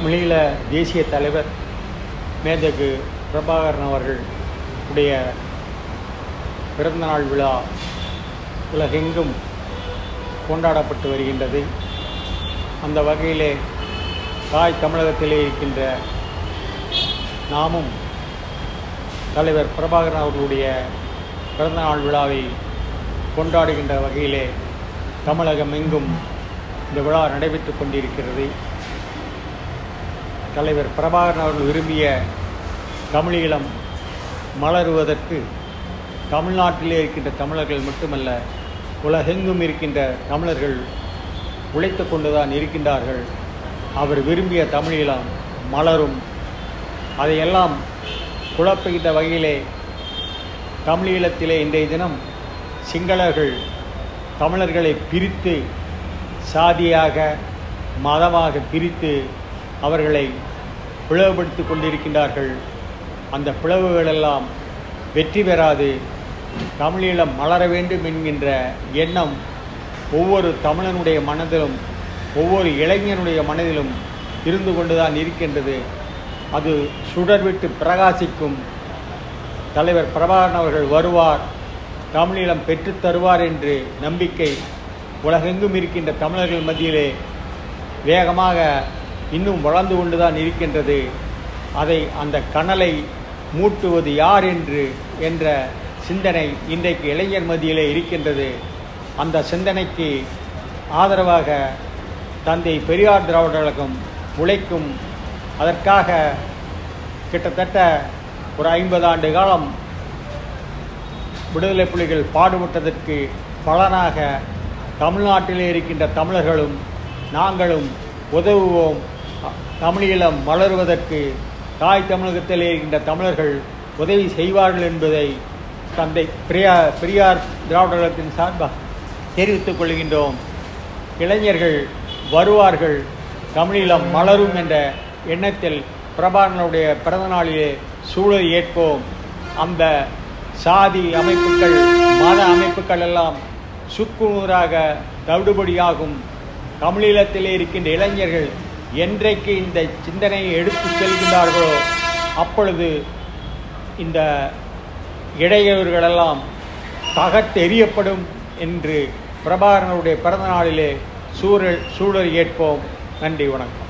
தமிழீழ தேசிய தலைவர் மேதகு பிரபாகரன் அவர்கள் உடைய பிறந்தநாள் விழா உலகெங்கும் கொண்டாடப்பட்டு வருகின்றது அந்த வகையிலே தாய் தமிழகத்திலே இருக்கின்ற நாமும் தலைவர் பிரபாகரன் அவர்களுடைய பிறந்தநாள் விழாவை கொண்டாடுகின்ற வகையிலே தமிழகம் எங்கும் இந்த விழா நடைபெற்று கொண்டிருக்கிறது தலைவர் பிரபாகரன் அவர்கள் விரும்பிய தமிழீழம் மலருவதற்கு தமிழ்நாட்டிலே இருக்கின்ற தமிழர்கள் மட்டுமல்ல உலகெங்கும் இருக்கின்ற தமிழர்கள் உழைத்து கொண்டுதான் இருக்கின்றார்கள் அவர் விரும்பிய தமிழீழம் மலரும் அதையெல்லாம் குழப்புகின்ற வகையிலே தமிழீழத்திலே இன்றைய தினம் சிங்களர்கள் தமிழர்களை பிரித்து சாதியாக மதமாக பிரித்து அவர்களை பிளவுபடுத்தி கொண்டிருக்கின்றார்கள் அந்த பிளவுகளெல்லாம் வெற்றி பெறாது தமிழீழம் மலர வேண்டும் என்கின்ற எண்ணம் ஒவ்வொரு தமிழனுடைய மனதிலும் ஒவ்வொரு இளைஞனுடைய மனதிலும் இருந்து கொண்டுதான் இருக்கின்றது அது சுடர்விட்டு பிரகாசிக்கும் தலைவர் பிரபாகரன் அவர்கள் வருவார் தமிழீழம் பெற்றுத் தருவார் என்று நம்பிக்கை உலகெங்கும் இருக்கின்ற தமிழர்கள் மத்தியிலே வேகமாக இன்னும் வளர்ந்து கொண்டுதான் இருக்கின்றது அதை அந்த கனலை மூட்டுவது யார் என்று என்ற சிந்தனை இன்றைக்கு இளைஞர் மத்தியிலே இருக்கின்றது அந்த சிந்தனைக்கு ஆதரவாக தந்தை பெரியார் திராவிடர் கழகம் உழைக்கும் அதற்காக கிட்டத்தட்ட ஒரு ஐம்பது ஆண்டு காலம் விடுதலை புலிகள் பாடுபட்டதற்கு பலனாக தமிழ்நாட்டிலே இருக்கின்ற தமிழர்களும் நாங்களும் உதவுவோம் தமிழீழம் மலருவதற்கு தாய் தமிழகத்திலே இருக்கின்ற தமிழர்கள் உதவி செய்வார்கள் என்பதை தந்தை பிரியா பெரியார் திராவிடர் கழகத்தின் சார்பாக தெரிவித்துக் கொள்கின்றோம் இளைஞர்கள் வருவார்கள் தமிழீழம் மலரும் என்ற எண்ணத்தில் பிரபாகரனுடைய பிறந்த நாளிலே சூழல் ஏற்போம் அந்த சாதி அமைப்புகள் மத அமைப்புகள் எல்லாம் சுக்குநூறாக தவிடுபடியாகும் தமிழீழத்திலே இருக்கின்ற இளைஞர்கள் என்றைக்கு இந்த சிந்தனையை எடுத்து செல்கின்றார்களோ அப்பொழுது இந்த இடையவர்களெல்லாம் தகர்த்தெறியப்படும் என்று பிரபாகரனுடைய பிறந்த நாளிலே சூழல் சூழல் ஏற்போம் நன்றி வணக்கம்